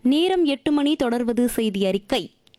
நேரம் எட்டு மணி தொடர்வது செய்தி அறிக்கை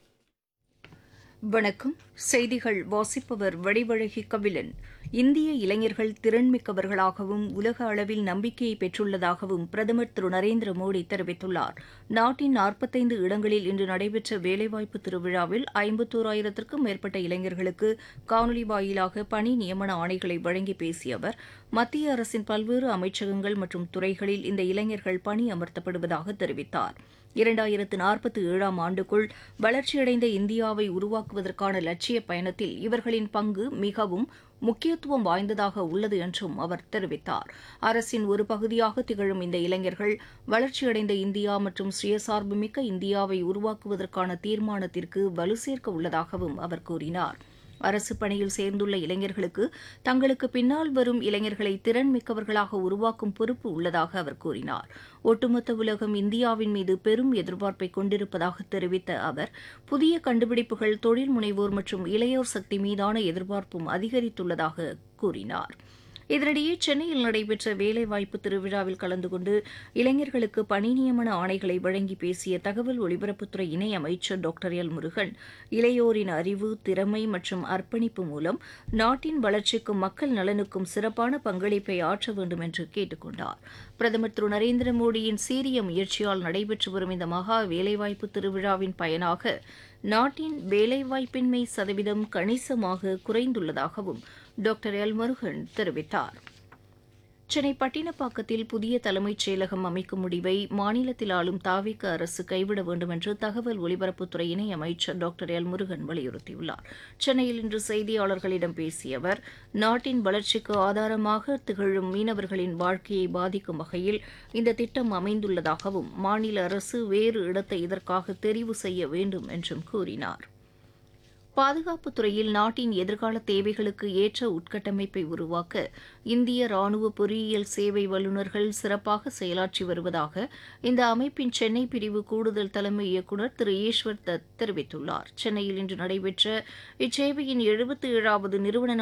வணக்கம் செய்திகள் வாசிப்பவர் வடிவழகி கபிலன் இந்திய இளைஞர்கள் திறன்மிக்கவர்களாகவும் உலக அளவில் நம்பிக்கையை பெற்றுள்ளதாகவும் பிரதமர் திரு நரேந்திர மோடி தெரிவித்துள்ளார் நாட்டின் நாற்பத்தைந்து இடங்களில் இன்று நடைபெற்ற வேலைவாய்ப்பு திருவிழாவில் ஐம்பத்தோராயிரத்திற்கும் மேற்பட்ட இளைஞர்களுக்கு காணொலி வாயிலாக பணி நியமன ஆணைகளை வழங்கி பேசிய அவர் மத்திய அரசின் பல்வேறு அமைச்சகங்கள் மற்றும் துறைகளில் இந்த இளைஞர்கள் பணி அமர்த்தப்படுவதாக தெரிவித்தார் இரண்டாயிரத்து நாற்பத்தி ஏழாம் ஆண்டுக்குள் வளர்ச்சியடைந்த இந்தியாவை உருவாக்குவதற்கான லட்சிய பயணத்தில் இவர்களின் பங்கு மிகவும் முக்கியத்துவம் வாய்ந்ததாக உள்ளது என்றும் அவர் தெரிவித்தார் அரசின் ஒரு பகுதியாக திகழும் இந்த இளைஞர்கள் வளர்ச்சியடைந்த இந்தியா மற்றும் சுயசார்புமிக்க இந்தியாவை உருவாக்குவதற்கான தீர்மானத்திற்கு வலு சேர்க்க உள்ளதாகவும் அவர் கூறினார் அரசு பணியில் சேர்ந்துள்ள இளைஞர்களுக்கு தங்களுக்கு பின்னால் வரும் இளைஞர்களை திறன் மிக்கவர்களாக உருவாக்கும் பொறுப்பு உள்ளதாக அவர் கூறினார் ஒட்டுமொத்த உலகம் இந்தியாவின் மீது பெரும் எதிர்பார்ப்பை கொண்டிருப்பதாக தெரிவித்த அவர் புதிய கண்டுபிடிப்புகள் தொழில் முனைவோர் மற்றும் இளையோர் சக்தி மீதான எதிர்பார்ப்பும் அதிகரித்துள்ளதாக கூறினார் இதனிடையே சென்னையில் நடைபெற்ற வேலைவாய்ப்பு திருவிழாவில் கலந்து கொண்டு இளைஞர்களுக்கு பணி நியமன ஆணைகளை வழங்கி பேசிய தகவல் ஒலிபரப்புத்துறை இணை அமைச்சர் டாக்டர் எல் முருகன் இளையோரின் அறிவு திறமை மற்றும் அர்ப்பணிப்பு மூலம் நாட்டின் வளர்ச்சிக்கும் மக்கள் நலனுக்கும் சிறப்பான பங்களிப்பை ஆற்ற வேண்டும் என்று கேட்டுக் கொண்டார் பிரதமர் திரு நரேந்திர மோடியின் சீரிய முயற்சியால் நடைபெற்று வரும் இந்த மகா வேலைவாய்ப்பு திருவிழாவின் பயனாக நாட்டின் வேலைவாய்ப்பின்மை சதவீதம் கணிசமாக குறைந்துள்ளதாகவும் டாக்டர் எல் முருகன் தெரிவித்தார் சென்னை பட்டினப்பாக்கத்தில் புதிய தலைமைச் செயலகம் அமைக்கும் முடிவை மாநிலத்தில் ஆளும் தாவிக அரசு கைவிட வேண்டும் என்று தகவல் ஒலிபரப்புத்துறை இணை அமைச்சர் டாக்டர் எல் முருகன் வலியுறுத்தியுள்ளார் சென்னையில் இன்று செய்தியாளர்களிடம் பேசிய அவர் நாட்டின் வளர்ச்சிக்கு ஆதாரமாக திகழும் மீனவர்களின் வாழ்க்கையை பாதிக்கும் வகையில் இந்த திட்டம் அமைந்துள்ளதாகவும் மாநில அரசு வேறு இடத்தை இதற்காக தெரிவு செய்ய வேண்டும் என்றும் கூறினார் பாதுகாப்புத் துறையில் நாட்டின் எதிர்கால தேவைகளுக்கு ஏற்ற உட்கட்டமைப்பை உருவாக்க இந்திய ராணுவ பொறியியல் சேவை வல்லுநர்கள் சிறப்பாக செயலாற்றி வருவதாக இந்த அமைப்பின் சென்னை பிரிவு கூடுதல் தலைமை இயக்குநர் திரு ஈஸ்வர் தத் தெரிவித்துள்ளார் சென்னையில் இன்று நடைபெற்ற இச்சேவையின் எழுபத்தி ஏழாவது நிறுவன